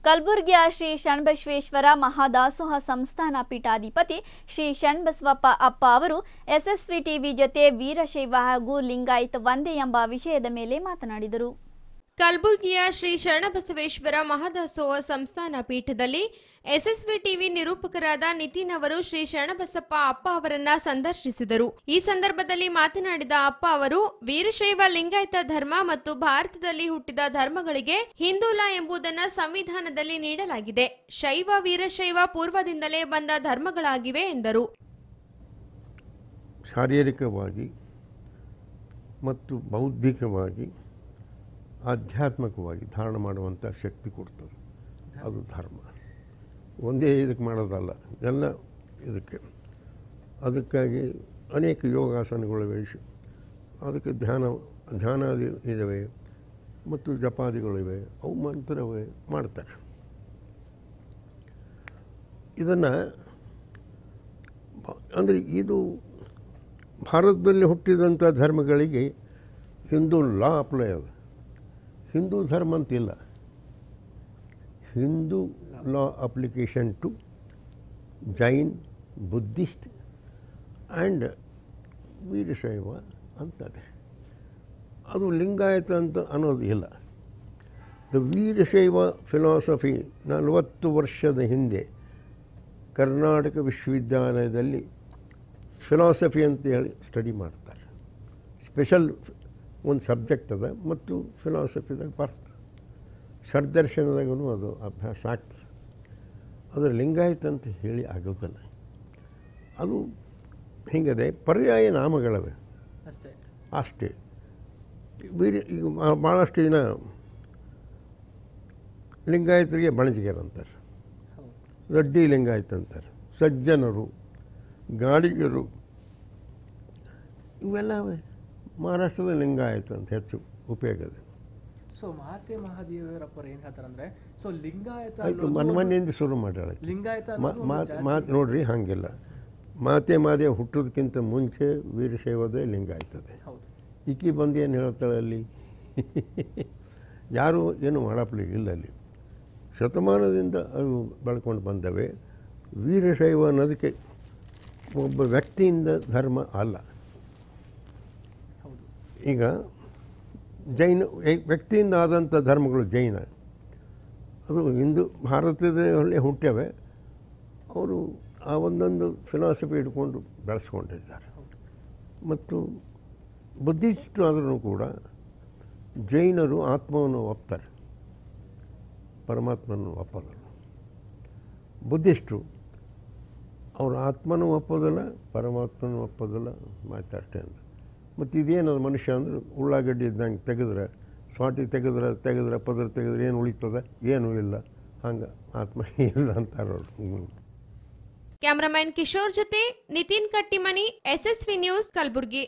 ಕಲಬುರಗಿಯ ಶ್ರೀ ಶಣ್ಬಸವೇಶ್ವರ ಮಹಾದಾಸೋಹ ಸಂಸ್ಥಾನ ಪೀಠಾಧಿಪತಿ ಶ್ರೀ ಶಣ್ಬಸವಪ್ಪ ಅಪ್ಪ ಅವರು ಎಸ್ಎಸ್ವಿ ಟಿವಿ ಜೊತೆ ವೀರಶೈವ ಹಾಗೂ ಲಿಂಗಾಯತ್ ಒಂದೇ ಎಂಬ ವಿಷಯದ ಮೇಲೆ ಮಾತನಾಡಿದರು ಕಲಬುರಗಿಯ ಶ್ರೀ ಶರಣಬಸವೇಶ್ವರ ಮಹಾದಾಸೋಹ ಸಂಸ್ಥಾನ ಪೀಠದಲ್ಲಿ ಎಸ್ಎಸ್ವಿ ಟಿವಿ ನಿರೂಪಕರಾದ ನಿತಿನ್ ಅವರು ಶ್ರೀ ಶರಣಬಸಪ್ಪ ಅಪ್ಪ ಅವರನ್ನ ಸಂದರ್ಶಿಸಿದರು ಈ ಸಂದರ್ಭದಲ್ಲಿ ಮಾತನಾಡಿದ ಅಪ್ಪ ಅವರು ವೀರಶೈವ ಲಿಂಗಾಯತ ಧರ್ಮ ಮತ್ತು ಭಾರತದಲ್ಲಿ ಹುಟ್ಟಿದ ಧರ್ಮಗಳಿಗೆ ಹಿಂದೂಲ ಎಂಬುದನ್ನು ಸಂವಿಧಾನದಲ್ಲಿ ನೀಡಲಾಗಿದೆ ಶೈವ ವೀರಶೈವ ಪೂರ್ವದಿಂದಲೇ ಬಂದ ಧರ್ಮಗಳಾಗಿವೆ ಎಂದರು ಶಾರೀರಿಕವಾಗಿ ಮತ್ತು ಬೌದ್ಧಿಕವಾಗಿ ಆಧ್ಯಾತ್ಮಿಕವಾಗಿ ಧಾರಣ ಮಾಡುವಂಥ ಶಕ್ತಿ ಕೊಡ್ತದೆ ಅದು ಧರ್ಮ ಒಂದೇ ಇದಕ್ಕೆ ಮಾಡೋದಲ್ಲ ಎಲ್ಲ ಇದಕ್ಕೆ ಅದಕ್ಕಾಗಿ ಅನೇಕ ಯೋಗಾಸನಗಳಿವೆ ಶ್- ಅದಕ್ಕೆ ಧ್ಯಾನ ಧ್ಯಾನಾದಿ ಇದ್ದಾವೆ ಮತ್ತು ಜಪಾದಿಗಳಿವೆ ಅವು ಮಂತ್ರವೇ ಮಾಡ್ತಾರೆ ಇದನ್ನು ಅಂದರೆ ಇದು ಭಾರತದಲ್ಲಿ ಹುಟ್ಟಿದಂಥ ಧರ್ಮಗಳಿಗೆ ಹಿಂದೂ ಲಾ ಅಪ್ಲೈ ಅದು ಹಿಂದೂ ಧರ್ಮ ಅಂತಿಲ್ಲ Hindu law application to Jain Buddhist and Veerashaiva ಅಂತದೆ ಅದು ಲಿಂಗಾಯತ ಅಂತ ಅನ್ನೋದು ಇಲ್ಲ ದ ವೀರಶೈವ ಫಿಲಾಸಫಿ ನಲವತ್ತು ವರ್ಷದ ಹಿಂದೆ ಕರ್ನಾಟಕ ವಿಶ್ವವಿದ್ಯಾಲಯದಲ್ಲಿ ಫಿಲಾಸಫಿ ಅಂತ ಹೇಳಿ ಸ್ಟಡಿ ಮಾಡ್ತಾರೆ ಸ್ಪೆಷಲ್ ಒಂದು ಸಬ್ಜೆಕ್ಟ್ ಅದ ಮತ್ತು ಫಿಲಾಸಫಿದಾಗ ಬರ್ತದೆ ಷಡ್ದರ್ಶನದಾಗೂ ಅದು ಅಭ್ಯಾಸ ಆಗ್ತದೆ ಅದು ಲಿಂಗಾಯತ ಅಂತ ಹೇಳಿ ಆಗೋದಿಲ್ಲ ಅದು ಹಿಂಗದೆ ಪರ್ಯಾಯ ನಾಮಗಳವೆ ಅಷ್ಟೇ ಅಷ್ಟೇ ಬೇರೆ ಈಗ ಮಾ- ಭಾಳಷ್ಟು ಜನ ಲಿಂಗಾಯತರಿಗೆ ಬಣಜಿಗೆರು ಅಂತಾರೆ ಹೌದು ರಡ್ಡಿ ಲಿಂಗಾಯತ ಅಂತಾರೆ ಸಜ್ಜನರು ಗಾಡಿಗರು ಇವೆಲ್ಲ ಮಹಾರಾಷ್ಟ್ರದ ಲಿಂಗಾಯತ ಅಂತ ಹೆಚ್ಚು ಉಪಯೋಗ ಇದೆ ಸೊ ಮಾತೆ ಮಹಾದೇವರಪ್ಪರು ಏನ್ ಹೇಳ್ತಾರಂದ್ರೆ ಸೊ ಲಿಂಗಾಯತ ಆಯಿತು ಅನ್ನೋದು ಮನ್ ಒಂದು- ಮೊನ್ನೆಯಿಂದ ಶುರು ಮಾಡ್ಯಾಳ ಲಿಂಗಾಯತ ಮಾ- ಅನ್ನೋದು ಒಂದು ಮಾತು ಜಾತಿ. ಮಾತು ನೋಡ್ರಿ ಹಾಗಿಲ್ಲ ಮಾತೆ ಮಾದೇವ ಹುಟ್ಟೋದಕ್ಕಿಂತ ಮುಂಚೆ ವೀರಶೈವದೇ ಲಿಂಗಾಯ್ತದೆ ಹೌದು ಈಕಿ ಬಂದು ಏನು ಹೇಳ್ತಾಳೆ ಅಲ್ಲಿ ಯಾರೂ ಏನು ಮಾಡಪ್ಲಿ ಇಲ್ಲ ಅಲ್ಲಿ ಶತಮಾನದಿಂದ ಅವು ಬೆಳ್ಕೊಂಡು ಬಂದವೆ ವೀರಶೈವ ಅನ್ನೋದಕ್ಕೆ ಒಬ್ಬ ವ್ಯಕ್ತಿಯಿಂದ ಧರ್ಮ ಅಲ್ಲ ಹೌದು ಈಗ ಜೈನ ಏ- ವ್ಯಕ್ತಿಯಿಂದ ಆದಂಥ ಧರ್ಮಗಳು ಜೈನ ಅದು ಹಿಂದೂ ಭಾರತದಲ್ಲೇ ಹುಟ್ಟ್ಯವೆ ಅವರು ಆ ಒಂದೊಂದು ಫಿಲಾಸಫಿ ಇಟ್ಕೊಂಡು ಬೆಳೆಸ್ಕೊಂಡಿದ್ದಾರೆ ಮತ್ತು ಬುದ್ಧಿಸ್ಟ್ ಆದ್ರೂ ಕೂಡ ಜೈನರು ಆತ್ಮವನ್ನು ಒಪ್ತಾರೆ ಪರಮಾತ್ಮನ ಒಪ್ಪೋದಿಲ್ಲ ಬುದ್ಧಿಸ್ಟರು ಅವ್ರ ಆತ್ಮನೂ ಒಪ್ಪೋದಿಲ್ಲ ಪರಮಾತ್ಮನೂ ಒಪ್ಪೋದಿಲ್ಲ ಮಾತಾಡ್ತೇ ಅಂದ್ರೆ ಮತ್ತು ಇದೇನದು ಮನುಷ್ಯ ಅಂದ್ರೆ ಉಳ್ಳಾಗಡ್ಡಿ ಇದ್ದಂಗೆ ತೆಗೆದ್ರೆ ಸ್ವಾಟಿ ತೆಗೆದ್ರೆ ತೆಗೆದ್ರೆ ಪದ್ರ ತೆಗೆದ್ರೆ ಏನು ಉಳಿತದೆ ಏನೂ ಇಲ್ಲ ಹಂಗೆ ಆತ್ಮ ಇಲ್ಲ ಅಂತಾರೆ ಅವರು ಕ್ಯಾಮರಾಮನ್ ಕಿಶೋರ್ ಜೊತೆ ನಿತಿನ್ ಕಟ್ಟಿಮನಿ ಎಸ್ಎಸ್ವಿ ನ್ಯೂಸ್ ಕಲಬುರ್ಗಿ